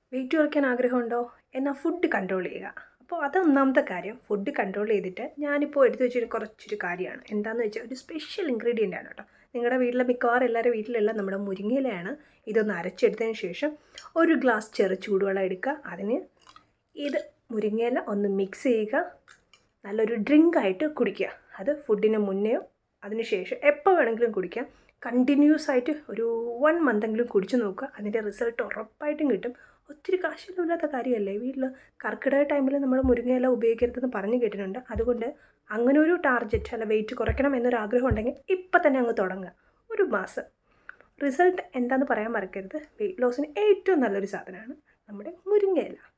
wait കുറയ്ക്കാൻ ആഗ്രഹമുണ്ടോ എന്നാൽ ഫുഡ് കൺട്രോൾ ചെയ്യുക അപ്പോൾ അത് ഒന്നാമത്തെ കാര്യം ഫുഡ് കൺട്രോൾ ചെയ്തിട്ട് ഞാനിപ്പോൾ എടുത്തു വെച്ചൊരു കുറച്ചൊരു കാര്യമാണ് എന്താണെന്ന് വെച്ചാൽ ഒരു സ്പെഷ്യൽ ഇൻഗ്രീഡിയൻ്റ് ആണ് കേട്ടോ നിങ്ങളുടെ വീട്ടിലെ മിക്കവാറും എല്ലാവരുടെ വീട്ടിലുള്ള നമ്മുടെ മുരിങ്ങയിലയാണ് ഇതൊന്ന് അരച്ചെടുത്തതിന് ശേഷം ഒരു ഗ്ലാസ് ചെറു ചൂടുവെള്ളം എടുക്കുക അതിന് ഇത് മുരിങ്ങയില ഒന്ന് മിക്സ് ചെയ്യുക നല്ലൊരു ഡ്രിങ്ക് ആയിട്ട് കുടിക്കുക അത് ഫുഡിന് മുന്നെയോ അതിന് ശേഷം എപ്പോൾ വേണമെങ്കിലും കുടിക്കാം കണ്ടിന്യൂസ് ആയിട്ട് ഒരു വൺ മന്തെങ്കിലും കുടിച്ചു നോക്കുക അതിൻ്റെ റിസൾട്ട് ഉറപ്പായിട്ടും കിട്ടും ഒത്തിരി കാശില്ലാത്ത കാര്യമല്ലേ വീട്ടിൽ കർക്കിടക ടൈമിൽ നമ്മൾ മുരിങ്ങയില ഉപയോഗിക്കരുതെന്ന് പറഞ്ഞു കേട്ടിട്ടുണ്ട് അതുകൊണ്ട് അങ്ങനെ ഒരു ടാർഗറ്റ് അല്ല വെയിറ്റ് കുറയ്ക്കണം എന്നൊരു ആഗ്രഹം ഉണ്ടെങ്കിൽ ഇപ്പം തന്നെ അങ്ങ് തുടങ്ങുക ഒരു മാസം റിസൾട്ട് എന്താണെന്ന് പറയാൻ മറക്കരുത് വെയിറ്റ് ലോസിന് ഏറ്റവും നല്ലൊരു സാധനമാണ് നമ്മുടെ മുരിങ്ങയില